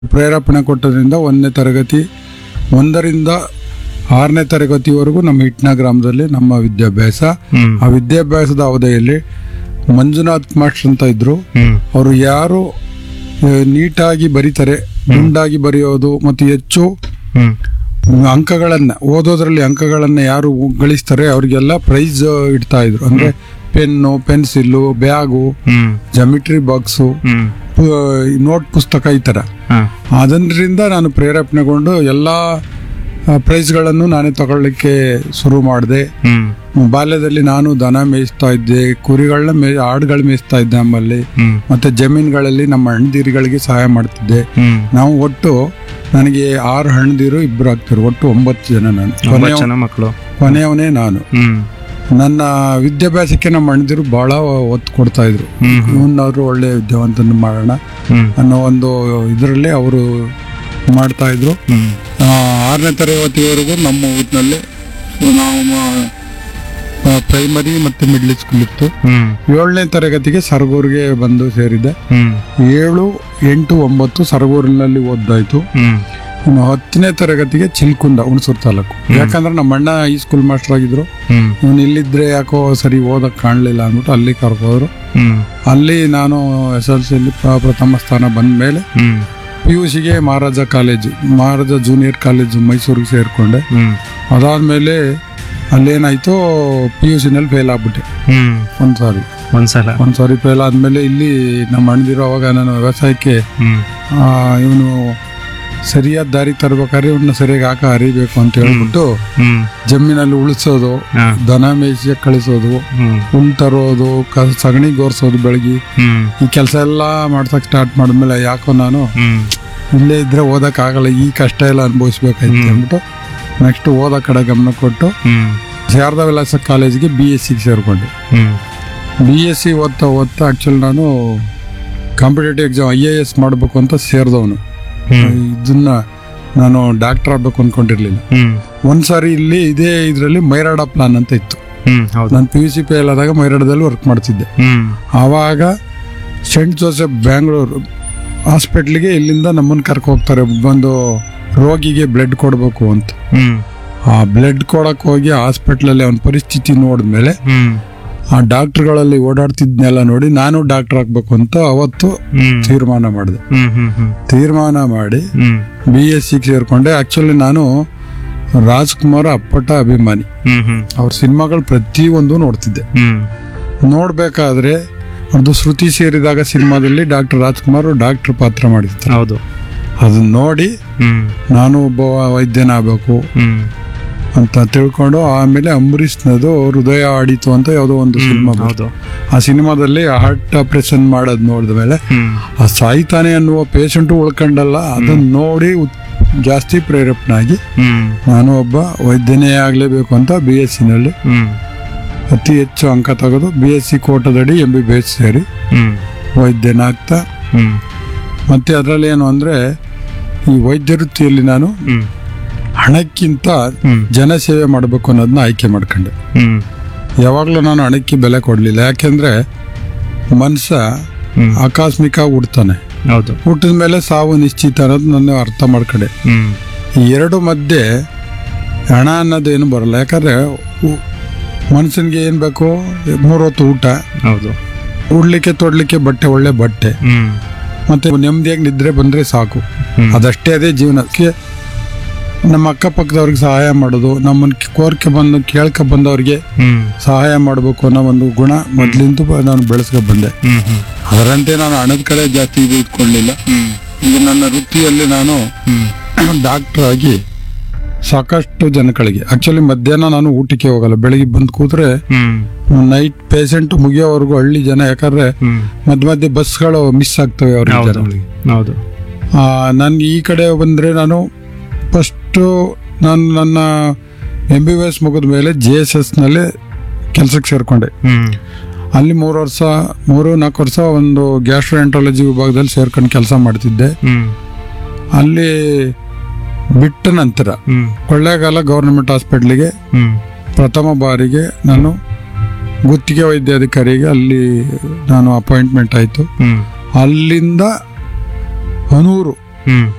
ಪ್ರೇರೇಪಣೆ ಕೊಟ್ಟದ್ರಿಂದ ಒಂದನೇ ತರಗತಿ ಒಂದರಿಂದ ಆರನೇ ತರಗತಿವರೆಗೂ ನಮ್ಮ ಹಿಟ್ನ ಗ್ರಾಮದಲ್ಲಿ ನಮ್ಮ ವಿದ್ಯಾಭ್ಯಾಸ ಹ್ಮ್ ಆ ವಿದ್ಯಾಭ್ಯಾಸದ ಅವಧಿಯಲ್ಲಿ ಮಂಜುನಾಥ್ ಮಾಸ್ಟರ್ ಅಂತ ಇದ್ರು ಹ್ಮ್ ಅವರು ಯಾರು ಆ, ನೀಟಾಗಿ ಬರೀತಾರೆ ಗುಂಡಾಗಿ ಬರೆಯೋದು ಮತ್ತು ಹೆಚ್ಚು ಹ್ಮ್ ಅಂಕಗಳನ್ನ ಓದೋದ್ರಲ್ಲಿ ಅಂಕಗಳನ್ನ ಯಾರು ಗಳಿಸ್ತಾರೆ ಅವ್ರಿಗೆಲ್ಲ ಪ್ರೈಸ್ ಇಡ್ತಾ ಇದ್ರು ಅಂದ್ರೆ ಪೆನ್ನು ಪೆನ್ಸಿಲ್ಲು ಬ್ಯಾಗು ಹ್ಮ್ ಜಮಿಟ್ರಿ ಬಾಕ್ಸು ಹ್ಮ್ ನೋಟ್ ಪುಸ್ತಕ ಈ ಥರ ಹಾ ಅದರಿಂದ ನಾನು ಪ್ರೇರೇಪಣೆಗೊಂಡು ಎಲ್ಲ ಪ್ರೈಸ್ಗಳನ್ನು ನಾನೇ ತಗೊಳ್ಳಿಕ್ಕೆ ಶುರು ಮಾಡಿದೆ ಹ್ಮ್ ಬಾಲ್ಯದಲ್ಲಿ ನಾನು ದನ ಮೇಯಿಸ್ತಾ ಇದ್ದೆ ಕುರಿಗಳನ್ನ ಮೇ ಆಡುಗಳು ಮೇಯಿಸ್ತಾ ಇದ್ದೆ ನಮ್ಮಲ್ಲಿ ಹ್ಮ್ ಮತ್ತೆ ಜಮೀನುಗಳಲ್ಲಿ ನಮ್ಮ ಹಣ್ಣದಿರಿಗಳಿಗೆ ಸಹಾಯ ಮಾಡ್ತಿದ್ದೆ ಹ್ಮ್ ನಾವು ಒಟ್ಟು ನನಗೆ ಆರು ಹಣ್ಣದಿರು ಇಬ್ಬರು ಆಗ್ತಿರು ಒಟ್ಟು ಒಂಬತ್ತು ಜನ ನಾನು ತುಂಬಾ ಕೊನೆಯ ಜನ ಮಕ್ಕಳು ಕೊನೆಯವನೇ ನಾನು ಹ್ಮ್ ನನ್ನ ವಿದ್ಯಾಭ್ಯಾಸಕ್ಕೆ ನಮ್ಮ ಅಣ್ಣದಿರು ಬಹಳ ಒತ್ತು ಕೊಡ್ತಾ ಇದ್ರು ಹ್ಮ್ ಹ್ಮ್ ಇವನ್ನಾದ್ರು ಒಳ್ಳೆ ವಿದ್ಯಾವಂತನ ಮಾಡೋಣ ಹ್ಮ್ ಅನ್ನೋ ಒಂದು ಇದರಲ್ಲಿ ಅವರು ಮಾಡ್ತಾ ಇದ್ರು ಹ್ಮ್ ಆ, ಆರನೇ ತರಗತಿವರೆಗೂ ನಮ್ಮ ಊರಿನಲ್ಲಿ ನಾವು ಪ್ರೈಮರಿ ಮತ್ತು ಮಿಡ್ಲ್ ಸ್ಕೂಲ್ ಇತ್ತು ಹ್ಮ್ ಏಳನೇ ತರಗತಿಗೆ ಸರಗೂರಿಗೆ ಬಂದು ಸೇರಿದ್ದೆ ಹ್ಮ್ ಏಳು ಎಂಟು ಒಂಬತ್ತು ಸರಗೂರಿನಲ್ಲಿ ಓದ್ದಾಯ್ತು ಹ್ಮ್ ಇನ್ನು ಹತ್ತನೇ ತರಗತಿಗೆ ಚಿಲ್ಕುಂದ ಹುಣಸೂರು ತಾಲೂಕು ಯಾಕಂದ್ರೆ ನಮ್ಮ ಅಣ್ಣ ಈ ಸ್ಕೂಲ್ ಮಾಸ್ಟರ್ ಆಗಿದ್ರು ಹ್ಮ್ ಇವನು ಇಲ್ಲಿದ್ರೆ ಯಾಕೋ ಸರಿ ಓದಕ್ ಕಾಣಲಿಲ್ಲ ಅಂದ್ಬಿಟ್ಟು ಅಲ್ಲಿ ಕರ್ಕೋದ್ರು ಹ್ಮ್ ಅಲ್ಲಿ ನಾನು ಎಸ್ ಎಲ್ ಸಿಯಲ್ಲಿ ಪ್ರಥಮ ಸ್ಥಾನ ಬಂದ ಮೇಲೆ ಹ್ಮ್ ಪಿ ಯು ಸಿಗೆ Maharaja college Maharaja junior college ಮೈಸೂರಿಗೆ ಸೇರಿಕೊಂಡೆ ಹ್ಮ್ ಅದಾದ್ಮೇಲೆ ಅಲ್ಲೇನಾಯ್ತು ಪಿ ಯು ಸಿನಲ್ಲಿ ಫೇಲ್ ಆಗ್ಬಿಟ್ಟೆ ಹ್ಮ್ ಒಂದು ಸಾರಿ ಒಂದ್ಸಲ ಒಂದು ಸಾರಿ ಫೇಲ್ ಆದ್ಮೇಲೆ ಇಲ್ಲಿ ನಮ್ಮ ಅಣ್ಣದಿರೋ ಅವಾಗ ನಾನು ವ್ಯವಸಾಯಕ್ಕೆ ಹ್ಮ್ ಇವನು ಸರಿಯಾದ ದಾರಿ ತರ್ಬೇಕಾದ್ರೆ ಇವನ್ನ ಸರಿಯಾಗಿ ಹಾಕ ಹರಿಬೇಕು ಅಂತ ಹೇಳ್ಬಿಟ್ಟು ಹ್ಮ್ ಜಮೀನಲ್ಲಿ ಉಳಿಸೋದು ಹಾ ದನ ಮೇಯಿಸಿ ಕಳಿಸೋದು ಹ್ಮ್ ಹುಲ್ ತರೋದು ಕ ಸಗಣಿ ಗೋರ್ಸೋದು ಬೆಳಗ್ಗೆ ಹ್ಮ್ ಈ ಕೆಲಸ ಎಲ್ಲ ಮಾಡ್ಸಕ್ ಸ್ಟಾರ್ಟ್ ಮಾಡಿದ್ಮೇಲೆ ಯಾಕೋ ನಾನು ಹ್ಮ್ ಇಲ್ಲೇ ಇದ್ರೆ ಓದಕ್ ಆಗಲ್ಲ ಈ ಕಷ್ಟ ಎಲ್ಲ ಅನುಭವಿಸ್ಬೇಕಾಯ್ತು ಅಂದ್ಬಿಟ್ಟು ನೆಕ್ಸ್ಟ್ ಓದೋ ಕಡೆ ಗಮನ ಕೊಟ್ಟು ಹ್ಮ್ ಶಾರದಾ ವಿಲಾಸ ಕಾಲೇಜಿಗೆ ಬಿ ಎಸ್ ಸಿಗೆ ಸೇರಿಕೊಂಡೆ ಹ್ಮ್ ಬಿ ಎಸ್ ಸಿ ಓದ್ತಾ ಓದ್ತಾ ಆ್ಯಕ್ಚುಲಿ ನಾನು competitive exam I A S ಮಾಡಬೇಕು ಅಂತ ಸೇರಿದವನು ಹ್ಮ್ ಇದನ್ನ ನಾನು ಡಾಕ್ಟರ್ ಆಗ್ಬೇಕು ಅಂದ್ಕೊಂಡಿರ್ಲಿಲ್ಲ ಹ್ಮ್ ಒಂದ್ಸಾರಿ ಇಲ್ಲಿ ಇದೇ ಇದರಲ್ಲಿ ಮೈರಾಡ ಪ್ಲಾನ್ ಅಂತ ಇತ್ತು ಹ್ಮ್ ಹೌದು ನಾನು ಪಿ ಯು ಸಿ ಫೇಲ್ ಆದಾಗ ಮೈರಾಡದಲ್ಲಿ ವರ್ಕ್ ಮಾಡ್ತಿದ್ದೆ ಹ್ಮ್ ಆವಾಗ ಸೆಂಟ್ ಜೋಸೆಫ್ ಬ್ಯಾಂಗ್ಳೂರು ಹಾಸ್ಪಿಟ್ಲಿಗೆ ಇಲ್ಲಿಂದ ನಮ್ಮನ್ನು ಕರ್ಕೊ ಹೋಗ್ತಾರೆ ಬಂದು ರೋಗಿಗೆ ಬ್ಲಡ್ ಕೊಡಬೇಕು ಅಂತ ಹ್ಮ್ ಆ ಬ್ಲಡ್ ಕೊಡಕ್ ಹೋಗಿ ಹಾಸ್ಪಿಟ್ಲಲ್ಲಿ ಅವನ ಪರಿಸ್ಥಿತಿ ನೋಡಿದ್ಮೇಲೆ ಹ್ಮ್ ಆ ಡಾಕ್ಟರ್ಗಳಲ್ಲಿ ಓಡಾಡ್ತಿದ್ನೆಲ್ಲ ನೋಡಿ ನಾನು ಡಾಕ್ಟರ್ ಆಗ್ಬೇಕು ಅಂತ ಅವತ್ತು ಹ್ಮ್ ತೀರ್ಮಾನ ಮಾಡಿದೆ ಹ್ಮ್ ಹ್ಮ್ ಹ್ಮ್ ತೀರ್ಮಾನ ಮಾಡಿ ಹ್ಮ್ ಬಿ ಎಸ್ ಸಿಗೆ ಸೇರ್ಕೊಂಡೆ ಆಕ್ಚುಲಿ ನಾನು ರಾಜ್ಕುಮಾರ್ ಅಪ್ಪಟ ಅಭಿಮಾನಿ ಹ್ಮ್ ಹ್ಮ್ ಅವ್ರ ಸಿನಿಮಾಗಳು ಪ್ರತಿಯೊಂದು ನೋಡ್ತಿದ್ದೆ ಹ್ಮ್ ನೋಡ್ಬೇಕಾದ್ರೆ ಅದು ಶ್ರುತಿ ಸೇರಿದಾಗ ಸಿನಿಮಾದಲ್ಲಿ ಡಾಕ್ಟರ್ ರಾಜ್ಕುಮಾರ್ ಡಾಕ್ಟರ್ ಪಾತ್ರ ಮಾಡಿರ್ತಾರೆ ಹೌದು ಅದನ್ನ ನೋಡಿ ಹ್ಮ್ ನಾನು ಒಬ್ಬ ವೈದ್ಯನಾಗಬೇಕು ಹ್ಮ್ ಅಂತ ತಿಳ್ಕೊಂಡು ಆಮೇಲೆ ಅಂಬರೀಷ್ನದು ಹೃದಯ ಆಡಿತು ಅಂತ ಯಾವುದೋ ಒಂದು ಸಿನಿಮಾ ಹೌದು ಆ ಸಿನಿಮಾದಲ್ಲಿ ಹಾರ್ಟ್ ಆಪರೇಷನ್ ಮಾಡೋದು ನೋಡಿದ ಮೇಲೆ ಹ್ಮ್ ಆ ಸಾಯ್ತಾನೆ ಅನ್ನುವ ಪೇಷಂಟು ಉಳ್ಕೊಂಡಲ್ಲ ಅದನ್ನ ನೋಡಿ ಉತ್- ಜಾಸ್ತಿ ಪ್ರೇರೇಪಣೆ ಹ್ಮ್ ನಾನು ಒಬ್ಬ ವೈದ್ಯನೇ ಆಗಲೇಬೇಕು ಅಂತ ಬಿ ಎಸ್ ಸಿನಲ್ಲಿ ಹ್ಮ್ ಅತಿ ಹೆಚ್ಚು ಅಂಕ ತೆಗೆದು ಬಿ ಎಸ್ ಸಿ ಕೋಟದಡಿ ಎಂ ಬಿ ಬಿ ಎಸ್ ಸೇರಿ ಹ್ಮ್ ವೈದ್ಯನಾಗ್ತಾ ಹ್ಮ್ ಮತ್ತೆ ಅದರಲ್ಲಿ ಏನು ಅಂದರೆ ಈ ವೈದ್ಯ ವೃತ್ತಿಯಲ್ಲಿ ನಾನು ಹ್ಮ್ ಹಣಕ್ಕಿಂತ ಹ್ಮ್ ಜನಸೇವೆ ಮಾಡಬೇಕು ಅನ್ನೋದನ್ನ ಆಯ್ಕೆ ಮಾಡ್ಕೊಂಡೆ ಹ್ಮ್ ಯಾವಾಗಲೂ ನಾನು ಹಣಕ್ಕೆ ಬೆಲೆ ಕೊಡಲಿಲ್ಲ ಯಾಕೆಂದರೆ ಮನುಷ್ಯ ಹ್ಮ್ ಆಕಸ್ಮಿಕ ಹುಡ್ತಾನೆ ಹೌದು ಹುಟ್ಟಿದ ಮೇಲೆ ಸಾವು ನಿಶ್ಚಿತ ಅನ್ನೋದು ನಾನು ಅರ್ಥ ಮಾಡ್ಕೊಂಡೆ ಹ್ಮ್ ಈ ಎರಡು ಮಧ್ಯೆ ಹಣ ಅನ್ನೋದೇನು ಬರಲ್ಲ ಯಾಕಂದರೆ ಮನುಷ್ಯನಿಗೆ ಏನು ಬೇಕು ಮೂರು ಹೊತ್ತು ಊಟ ಹೌದು ಉಡ್ಲಿಕ್ಕೆ ತೊಡ್ಲಿಕ್ಕೆ ಬಟ್ಟೆ ಒಳ್ಳೆ ಬಟ್ಟೆ ಹ್ಮ್ ಮತ್ತೆ ನೆಮ್ಮದಿಯಾಗಿ ನಿದ್ರೆ ಬಂದರೆ ಸಾಕು ಹ್ಮ್. ಅದಷ್ಟೇ ಅದೇ ಜೀವನಕ್ಕೆ ನಮ್ಮ ಅಕ್ಕಪಕ್ಕದವ್ರಿಗೆ ಸಹಾಯ ಮಾಡೋದು ನಮ್ಮನ್ನು ಕೋರಿಕೆ ಬಂದು ಕೇಳ್ಕೊ ಬಂದವ್ರಿಗೆ ಹ್ಮ್ ಸಹಾಯ ಮಾಡಬೇಕು ಅನ್ನೋ ಒಂದು ಗುಣ ಮೊದಲಿಂದ ನಾನು ಬೆಳೆಸ್ಕೊ ಬಂದೆ ಹ್ಮ್ ಹ್ಮ್ ಅದರಂತೆ ನಾನು ಹಣದ ಕಡೆ ಜಾಸ್ತಿ ಇದು ಇಟ್ಕೊಳ್ಳಿಲ್ಲ ಹ್ಮ್ ಈಗ ನನ್ನ ವೃತ್ತಿಯಲ್ಲಿ ನಾನು ಹ್ಮ್ ಡಾಕ್ಟರ್ ಆಗಿ ಸಾಕಷ್ಟು ಜನಗಳಿಗೆ ಆಕ್ಚುಲಿ ಮಧ್ಯಾಹ್ನ ನಾನು ಊಟಕ್ಕೆ ಹೋಗಲ್ಲ ಬೆಳಿಗ್ಗೆ ಬಂದು ಕೂತ್ರೆ ಹ್ಮ್ ನೈಟ್ ಪೇಷಂಟ್ ಮುಗಿಯೋವರೆಗೂ ಹಳ್ಳಿ ಜನ ಯಾಕಂದ್ರೆ ಹ್ಮ್ ಮಧ್ಯ ಮಧ್ಯೆ ಬಸ್ಗಳು ಮಿಸ್ ಆಗ್ತವೆ ಅವ್ರಿಗೆ ಹೌದು ಜನಗಳಿಗೆ ಹೌದು ನಾನು ಈ ಕಡೆ ಬಂದರೆ ನಾನು ಫಸ್ಟು ನಾನು ನನ್ನ ಎಂ ಬಿ ಬಿ ಎಸ್ ಮುಗಿದ ಮೇಲೆ ಜೆ ಎಸ್ ಎಸ್ನಲ್ಲಿ ಕೆಲಸಕ್ಕೆ ಸೇರಿಕೊಂಡೆ ಹ್ಮ್ ಅಲ್ಲಿ ಮೂರು ವರ್ಷ ಮೂರು ನಾಲ್ಕು ವರ್ಷ ಒಂದು ಗ್ಯಾಸ್ಟ್ರೋಎಂಟ್ರಾಲಜಿ ವಿಭಾಗದಲ್ಲಿ ಸೇರ್ಕೊಂಡು ಕೆಲಸ ಮಾಡ್ತಿದ್ದೆ ಹ್ಮ್ ಅಲ್ಲಿ ಬಿಟ್ಟ ನಂತರ ಹ್ಮ್ ಕೊಳ್ಳೇಗಾಲ ಗೌರ್ಮೆಂಟ್ ಹಾಸ್ಪಿಟ್ಲಿಗೆ ಹ್ಮ್ ಪ್ರಥಮ ಬಾರಿಗೆ ನಾನು ಗುತ್ತಿಗೆ ವೈದ್ಯಾಧಿಕಾರಿಗೆ ಅಲ್ಲಿ ನಾನು ಅಪಾಯಿಂಟ್ಮೆಂಟ್ ಆಯಿತು ಹ್ಮ್ ಅಲ್ಲಿಂದ ಹನೂರು ಹ್ಮ್